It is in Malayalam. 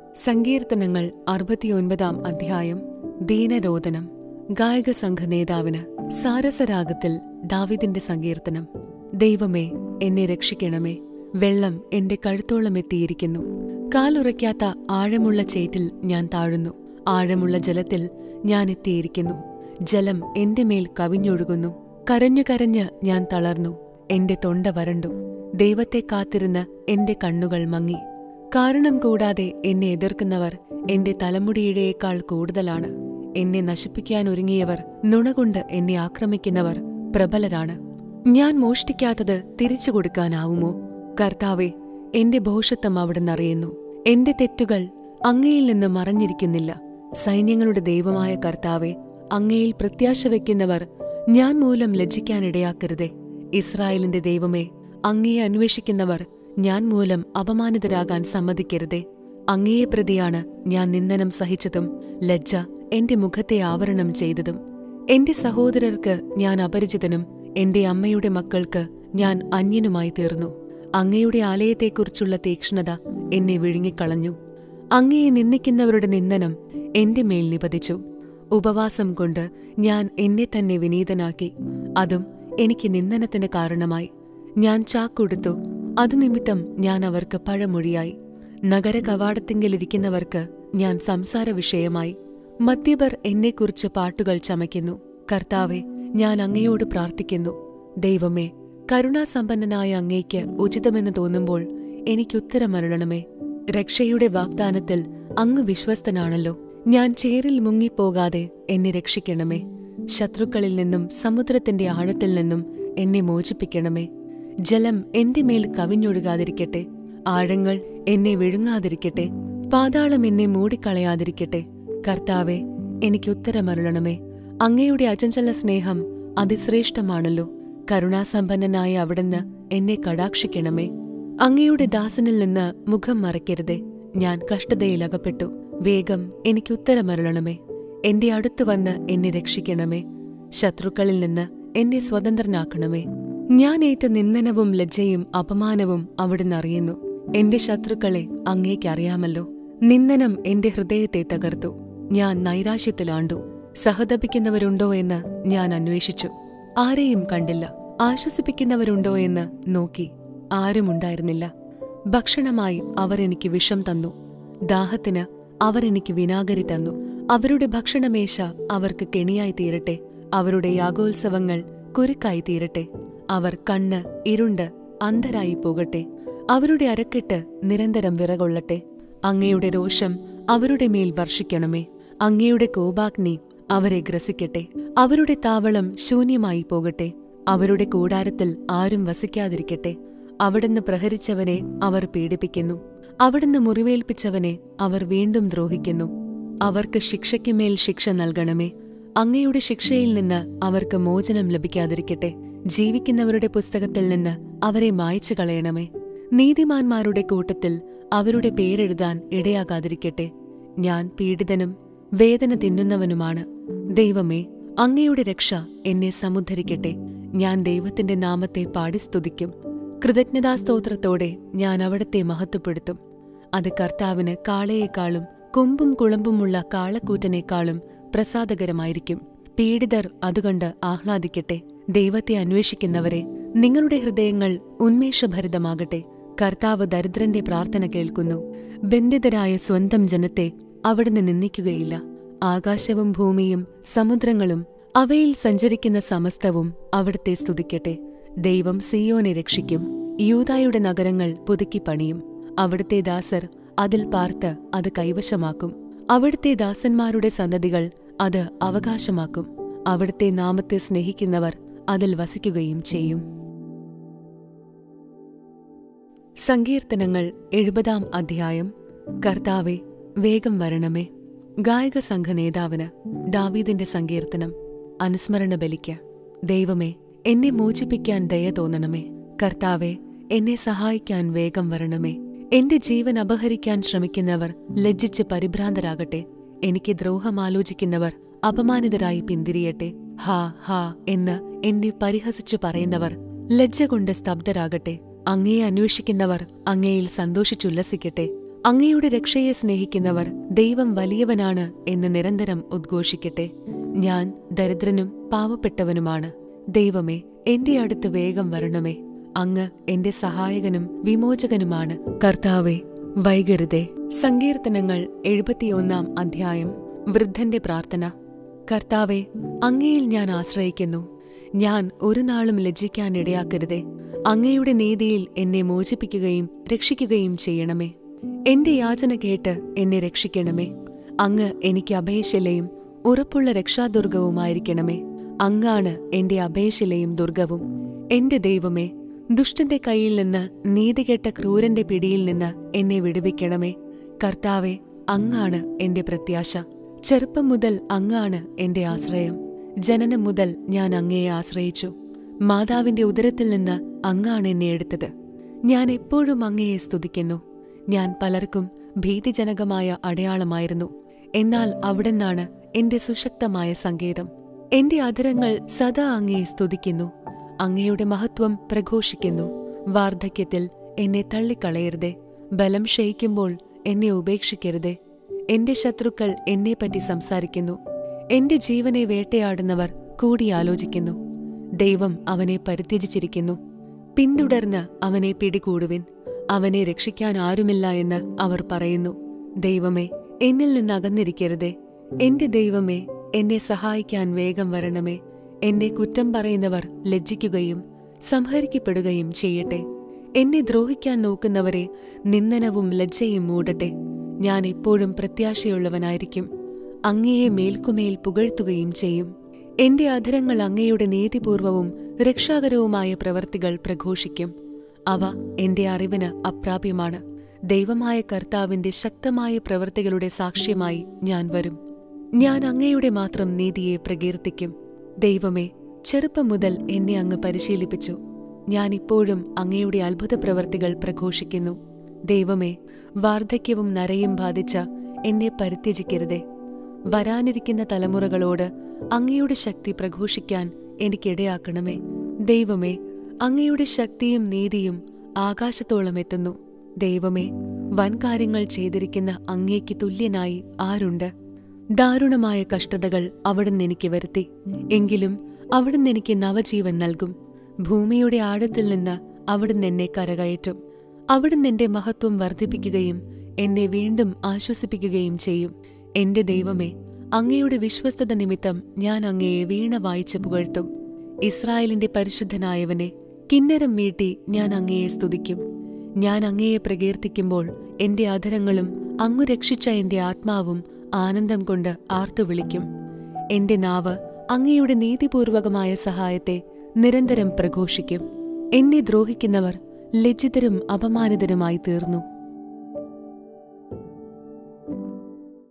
സങ്കീർത്തനങ്ങൾ അറുപത്തിയൊൻപതാം അധ്യായം ദീനരോദനം ഗായക സംഘ നേതാവിന് സാരസരാഗത്തിൽ ദാവിദിന്റെ സങ്കീർത്തനം ദൈവമേ എന്നെ രക്ഷിക്കണമേ വെള്ളം എന്റെ കഴുത്തോളം എത്തിയിരിക്കുന്നു കാലുറയ്ക്കാത്ത ആഴമുള്ള ചേറ്റിൽ ഞാൻ താഴുന്നു ആഴമുള്ള ജലത്തിൽ ഞാൻ എത്തിയിരിക്കുന്നു ജലം എന്റെ മേൽ കവിഞ്ഞൊഴുകുന്നു കരഞ്ഞു കരഞ്ഞ് ഞാൻ തളർന്നു എന്റെ തൊണ്ട വരണ്ടു ദൈവത്തെ കാത്തിരുന്ന് എന്റെ കണ്ണുകൾ മങ്ങി കാരണം കൂടാതെ എന്നെ എതിർക്കുന്നവർ എന്റെ തലമുടിയിഴയേക്കാൾ കൂടുതലാണ് എന്നെ നശിപ്പിക്കാൻ ഒരുങ്ങിയവർ നുണകൊണ്ട് എന്നെ ആക്രമിക്കുന്നവർ പ്രബലരാണ് ഞാൻ മോഷ്ടിക്കാത്തത് തിരിച്ചു കൊടുക്കാനാവുമോ കർത്താവെ എന്റെ ഭോഷത്വം അവിടുന്ന് അറിയുന്നു എന്റെ തെറ്റുകൾ അങ്ങയിൽ നിന്ന് മറഞ്ഞിരിക്കുന്നില്ല സൈന്യങ്ങളുടെ ദൈവമായ കർത്താവെ അങ്ങയിൽ പ്രത്യാശ വയ്ക്കുന്നവർ ഞാൻ മൂലം ലജ്ജിക്കാനിടയാക്കരുതേ ഇസ്രായേലിന്റെ ദൈവമേ അങ്ങയെ അന്വേഷിക്കുന്നവർ ഞാൻ മൂലം അപമാനിതരാകാൻ സമ്മതിക്കരുതേ അങ്ങയെ പ്രതിയാണ് ഞാൻ നിന്ദനം സഹിച്ചതും ലജ്ജ എന്റെ മുഖത്തെ ആവരണം ചെയ്തതും എന്റെ സഹോദരർക്ക് ഞാൻ അപരിചിതനും എന്റെ അമ്മയുടെ മക്കൾക്ക് ഞാൻ അന്യനുമായി തീർന്നു അങ്ങയുടെ ആലയത്തെക്കുറിച്ചുള്ള തീക്ഷ്ണത എന്നെ വിഴുങ്ങിക്കളഞ്ഞു അങ്ങയെ നിന്ദിക്കുന്നവരുടെ നിന്ദനം എന്റെ മേൽ നിപതിച്ചു ഉപവാസം കൊണ്ട് ഞാൻ എന്നെ തന്നെ വിനീതനാക്കി അതും എനിക്ക് നിന്ദനത്തിന് കാരണമായി ഞാൻ ചാക്കൊടുത്തു അത് നിമിത്തം ഞാൻ അവർക്ക് പഴമൊഴിയായി നഗര കവാടത്തിങ്കലിരിക്കുന്നവർക്ക് ഞാൻ സംസാര വിഷയമായി മദ്യപർ എന്നെക്കുറിച്ച് പാട്ടുകൾ ചമയ്ക്കുന്നു കർത്താവെ ഞാൻ അങ്ങയോട് പ്രാർത്ഥിക്കുന്നു ദൈവമേ കരുണാസമ്പന്നനായ അങ്ങേക്ക് ഉചിതമെന്ന് തോന്നുമ്പോൾ എനിക്കുത്തരമരുളണമേ രക്ഷയുടെ വാഗ്ദാനത്തിൽ അങ്ങ് വിശ്വസ്തനാണല്ലോ ഞാൻ ചേരിൽ മുങ്ങിപ്പോകാതെ എന്നെ രക്ഷിക്കണമേ ശത്രുക്കളിൽ നിന്നും സമുദ്രത്തിന്റെ ആഴത്തിൽ നിന്നും എന്നെ മോചിപ്പിക്കണമേ ജലം എന്റെ മേൽ കവിഞ്ഞൊഴുകാതിരിക്കട്ടെ ആഴങ്ങൾ എന്നെ വിഴുങ്ങാതിരിക്കട്ടെ പാതാളം എന്നെ മൂടിക്കളയാതിരിക്കട്ടെ കർത്താവെ എനിക്കുത്തരമരുളണമേ അങ്ങയുടെ അചഞ്ചല സ്നേഹം അതിശ്രേഷ്ഠമാണല്ലോ കരുണാസമ്പന്നനായ അവിടുന്ന് എന്നെ കടാക്ഷിക്കണമേ അങ്ങയുടെ ദാസനിൽ നിന്ന് മുഖം മറയ്ക്കരുതേ ഞാൻ കഷ്ടതയിലകപ്പെട്ടു വേഗം എനിക്കുത്തരമരുളണമേ എന്റെ അടുത്തു വന്ന് എന്നെ രക്ഷിക്കണമേ ശത്രുക്കളിൽ നിന്ന് എന്നെ സ്വതന്ത്രനാക്കണമേ ഞാൻ ഏറ്റ നിന്ദനവും ലജ്ജയും അപമാനവും അവിടുന്ന് അറിയുന്നു എന്റെ ശത്രുക്കളെ അങ്ങേക്കറിയാമല്ലോ നിന്ദനം എന്റെ ഹൃദയത്തെ തകർത്തു ഞാൻ നൈരാശ്യത്തിലാണ്ടു സഹതപിക്കുന്നവരുണ്ടോ എന്ന് ഞാൻ അന്വേഷിച്ചു ആരെയും കണ്ടില്ല ആശ്വസിപ്പിക്കുന്നവരുണ്ടോ എന്ന് നോക്കി ആരുമുണ്ടായിരുന്നില്ല ഭക്ഷണമായി അവർ എനിക്ക് വിഷം തന്നു ദാഹത്തിന് അവർ എനിക്ക് വിനാഗരി തന്നു അവരുടെ ഭക്ഷണമേശ അവർക്ക് കെണിയായി തീരട്ടെ അവരുടെ യാഗോത്സവങ്ങൾ കുരുക്കായി തീരട്ടെ അവർ കണ്ണ് ഇരുണ്ട് അന്ധരായി പോകട്ടെ അവരുടെ അരക്കെട്ട് നിരന്തരം വിറകൊള്ളട്ടെ അങ്ങയുടെ രോഷം അവരുടെ മേൽ വർഷിക്കണമേ അങ്ങയുടെ കോപാഗ്നി അവരെ ഗ്രസിക്കട്ടെ അവരുടെ താവളം ശൂന്യമായി പോകട്ടെ അവരുടെ കൂടാരത്തിൽ ആരും വസിക്കാതിരിക്കട്ടെ അവിടുന്ന് പ്രഹരിച്ചവനെ അവർ പീഡിപ്പിക്കുന്നു അവിടുന്ന് മുറിവേൽപ്പിച്ചവനെ അവർ വീണ്ടും ദ്രോഹിക്കുന്നു അവർക്ക് ശിക്ഷയ്ക്കുമേൽ ശിക്ഷ നൽകണമേ അങ്ങയുടെ ശിക്ഷയിൽ നിന്ന് അവർക്ക് മോചനം ലഭിക്കാതിരിക്കട്ടെ ജീവിക്കുന്നവരുടെ പുസ്തകത്തിൽ നിന്ന് അവരെ മായ്ച്ചു കളയണമേ നീതിമാന്മാരുടെ കൂട്ടത്തിൽ അവരുടെ പേരെഴുതാൻ ഇടയാകാതിരിക്കട്ടെ ഞാൻ പീഡിതനും വേദന തിന്നുന്നവനുമാണ് ദൈവമേ അങ്ങയുടെ രക്ഷ എന്നെ സമുദ്ധരിക്കട്ടെ ഞാൻ ദൈവത്തിന്റെ നാമത്തെ പാടി സ്തുതിക്കും കൃതജ്ഞതാസ്തോത്രത്തോടെ ഞാൻ അവിടത്തെ മഹത്വപ്പെടുത്തും അത് കർത്താവിന് കാളയേക്കാളും കൊമ്പും കുളമ്പുമുള്ള കാളക്കൂറ്റനേക്കാളും പ്രസാദകരമായിരിക്കും പീഡിതർ അതുകൊണ്ട് ആഹ്ലാദിക്കട്ടെ ദൈവത്തെ അന്വേഷിക്കുന്നവരെ നിങ്ങളുടെ ഹൃദയങ്ങൾ ഉന്മേഷഭരിതമാകട്ടെ കർത്താവ് ദരിദ്രന്റെ പ്രാർത്ഥന കേൾക്കുന്നു ബന്ധിതരായ സ്വന്തം ജനത്തെ അവിടുന്ന് നിന്ദിക്കുകയില്ല ആകാശവും ഭൂമിയും സമുദ്രങ്ങളും അവയിൽ സഞ്ചരിക്കുന്ന സമസ്തവും അവിടുത്തെ സ്തുതിക്കട്ടെ ദൈവം സിയോനെ രക്ഷിക്കും യൂതായുടെ നഗരങ്ങൾ പുതുക്കി പണിയും അവിടുത്തെ ദാസർ അതിൽ പാർത്ത് അത് കൈവശമാക്കും അവിടുത്തെ ദാസന്മാരുടെ സന്തതികൾ അത് അവകാശമാക്കും അവിടുത്തെ നാമത്തെ സ്നേഹിക്കുന്നവർ അതിൽ വസിക്കുകയും ചെയ്യും സങ്കീർത്തനങ്ങൾ എഴുപതാം അധ്യായം കർത്താവെ വേഗം വരണമേ ഗായക സംഘ നേതാവിന് ദാവീദിന്റെ സങ്കീർത്തനം അനുസ്മരണ ബലിക്ക് ദൈവമേ എന്നെ മോചിപ്പിക്കാൻ ദയ തോന്നണമേ കർത്താവെ എന്നെ സഹായിക്കാൻ വേഗം വരണമേ എന്റെ ജീവൻ അപഹരിക്കാൻ ശ്രമിക്കുന്നവർ ലജ്ജിച്ച് പരിഭ്രാന്തരാകട്ടെ എനിക്ക് ദ്രോഹമാലോചിക്കുന്നവർ അപമാനിതരായി പിന്തിരിയട്ടെ ഹാ ഹാ എന്ന് എന്നെ പരിഹസിച്ചു പറയുന്നവർ ലജ്ജ കൊണ്ട് സ്തബ്ധരാകട്ടെ അങ്ങയെ അന്വേഷിക്കുന്നവർ അങ്ങയിൽ സന്തോഷിച്ചുല്ലസിക്കട്ടെ അങ്ങയുടെ രക്ഷയെ സ്നേഹിക്കുന്നവർ ദൈവം വലിയവനാണ് എന്ന് നിരന്തരം ഉദ്ഘോഷിക്കട്ടെ ഞാൻ ദരിദ്രനും പാവപ്പെട്ടവനുമാണ് ദൈവമേ എന്റെ അടുത്ത് വേഗം വരണമേ അങ്ങ് എന്റെ സഹായകനും വിമോചകനുമാണ് കർത്താവെ വൈകരുതേ സങ്കീർത്തനങ്ങൾ എഴുപത്തിയൊന്നാം അധ്യായം വൃദ്ധന്റെ പ്രാർത്ഥന കർത്താവെ അങ്ങയിൽ ഞാൻ ആശ്രയിക്കുന്നു ഞാൻ ഒരു നാളും ലജ്ജിക്കാൻ ഇടയാക്കരുതേ അങ്ങയുടെ നീതിയിൽ എന്നെ മോചിപ്പിക്കുകയും രക്ഷിക്കുകയും ചെയ്യണമേ എന്റെ യാചന കേട്ട് എന്നെ രക്ഷിക്കണമേ അങ്ങ് എനിക്ക് അഭയശിലയും ഉറപ്പുള്ള രക്ഷാദുർഗവുമായിരിക്കണമേ അങ്ങാണ് എന്റെ അഭയശിലയും ദുർഗവും എന്റെ ദൈവമേ ദുഷ്ടന്റെ കയ്യിൽ നിന്ന് നീതികെട്ട ക്രൂരന്റെ പിടിയിൽ നിന്ന് എന്നെ വിടുവിക്കണമേ കർത്താവെ അങ്ങാണ് എന്റെ പ്രത്യാശ ചെറുപ്പം മുതൽ അങ്ങാണ് എന്റെ ആശ്രയം ജനനം മുതൽ ഞാൻ അങ്ങയെ ആശ്രയിച്ചു മാതാവിന്റെ ഉദരത്തിൽ നിന്ന് അങ്ങാണ് എന്നെ എടുത്തത് ഞാൻ എപ്പോഴും അങ്ങയെ സ്തുതിക്കുന്നു ഞാൻ പലർക്കും ഭീതിജനകമായ അടയാളമായിരുന്നു എന്നാൽ അവിടെന്നാണ് എന്റെ സുശക്തമായ സങ്കേതം എന്റെ അധരങ്ങൾ സദാ അങ്ങയെ സ്തുതിക്കുന്നു അങ്ങയുടെ മഹത്വം പ്രഘോഷിക്കുന്നു വാർദ്ധക്യത്തിൽ എന്നെ തള്ളിക്കളയരുതേ ബലം ക്ഷയിക്കുമ്പോൾ എന്നെ ഉപേക്ഷിക്കരുതേ എന്റെ ശത്രുക്കൾ എന്നെപ്പറ്റി സംസാരിക്കുന്നു എന്റെ ജീവനെ വേട്ടയാടുന്നവർ കൂടിയാലോചിക്കുന്നു ദൈവം അവനെ പരിത്യജിച്ചിരിക്കുന്നു പിന്തുടർന്ന് അവനെ പിടികൂടുവിൻ അവനെ രക്ഷിക്കാൻ ആരുമില്ല എന്ന് അവർ പറയുന്നു ദൈവമേ എന്നിൽ നിന്ന് അകന്നിരിക്കരുതേ എന്റെ ദൈവമേ എന്നെ സഹായിക്കാൻ വേഗം വരണമേ എന്നെ കുറ്റം പറയുന്നവർ ലജ്ജിക്കുകയും സംഹരിക്കപ്പെടുകയും ചെയ്യട്ടെ എന്നെ ദ്രോഹിക്കാൻ നോക്കുന്നവരെ നിന്ദനവും ലജ്ജയും മൂടട്ടെ ഞാൻ എപ്പോഴും പ്രത്യാശയുള്ളവനായിരിക്കും അങ്ങയെ മേൽക്കുമേൽ പുകഴ്ത്തുകയും ചെയ്യും എന്റെ അധരങ്ങൾ അങ്ങയുടെ നീതിപൂർവവും രക്ഷാകരവുമായ പ്രവർത്തികൾ പ്രഘോഷിക്കും അവ എന്റെ അറിവിന് അപ്രാപ്യമാണ് ദൈവമായ കർത്താവിന്റെ ശക്തമായ പ്രവൃത്തികളുടെ സാക്ഷ്യമായി ഞാൻ വരും ഞാൻ അങ്ങയുടെ മാത്രം നീതിയെ പ്രകീർത്തിക്കും ദൈവമേ ചെറുപ്പം മുതൽ എന്നെ അങ്ങ് പരിശീലിപ്പിച്ചു ഞാൻ ഇപ്പോഴും അങ്ങയുടെ അത്ഭുത പ്രവർത്തികൾ പ്രഘോഷിക്കുന്നു ദൈവമേ വാർദ്ധക്യവും നരയും ബാധിച്ച എന്നെ പരിത്യജിക്കരുതേ വരാനിരിക്കുന്ന തലമുറകളോട് അങ്ങയുടെ ശക്തി പ്രഘോഷിക്കാൻ എനിക്കിടയാക്കണമേ ദൈവമേ അങ്ങയുടെ ശക്തിയും നീതിയും ആകാശത്തോളം എത്തുന്നു ദൈവമേ വൻകാര്യങ്ങൾ ചെയ്തിരിക്കുന്ന അങ്ങേക്ക് തുല്യനായി ആരുണ്ട് ദാരുണമായ കഷ്ടതകൾ അവിടുന്ന് എനിക്ക് വരുത്തി എങ്കിലും അവിടുന്ന് എനിക്ക് നവജീവൻ നൽകും ഭൂമിയുടെ ആഴത്തിൽ നിന്ന് അവിടുന്ന് എന്നെ കരകയറ്റും അവിടുന്ന് എന്റെ മഹത്വം വർദ്ധിപ്പിക്കുകയും എന്നെ വീണ്ടും ആശ്വസിപ്പിക്കുകയും ചെയ്യും എന്റെ ദൈവമേ അങ്ങയുടെ വിശ്വസ്തത നിമിത്തം ഞാൻ അങ്ങയെ വീണ വായിച്ച് പുകഴ്ത്തും ഇസ്രായേലിന്റെ പരിശുദ്ധനായവനെ കിന്നരം മീട്ടി ഞാൻ അങ്ങയെ സ്തുതിക്കും ഞാൻ അങ്ങയെ പ്രകീർത്തിക്കുമ്പോൾ എന്റെ അധരങ്ങളും അങ്ങു രക്ഷിച്ച എന്റെ ആത്മാവും ആനന്ദം കൊണ്ട് ആർത്തു വിളിക്കും എന്റെ നാവ് അങ്ങയുടെ നീതിപൂർവകമായ സഹായത്തെ നിരന്തരം പ്രഘോഷിക്കും എന്നെ ദ്രോഹിക്കുന്നവർ ലജ്ജിതരും അപമാനിതരുമായി തീർന്നു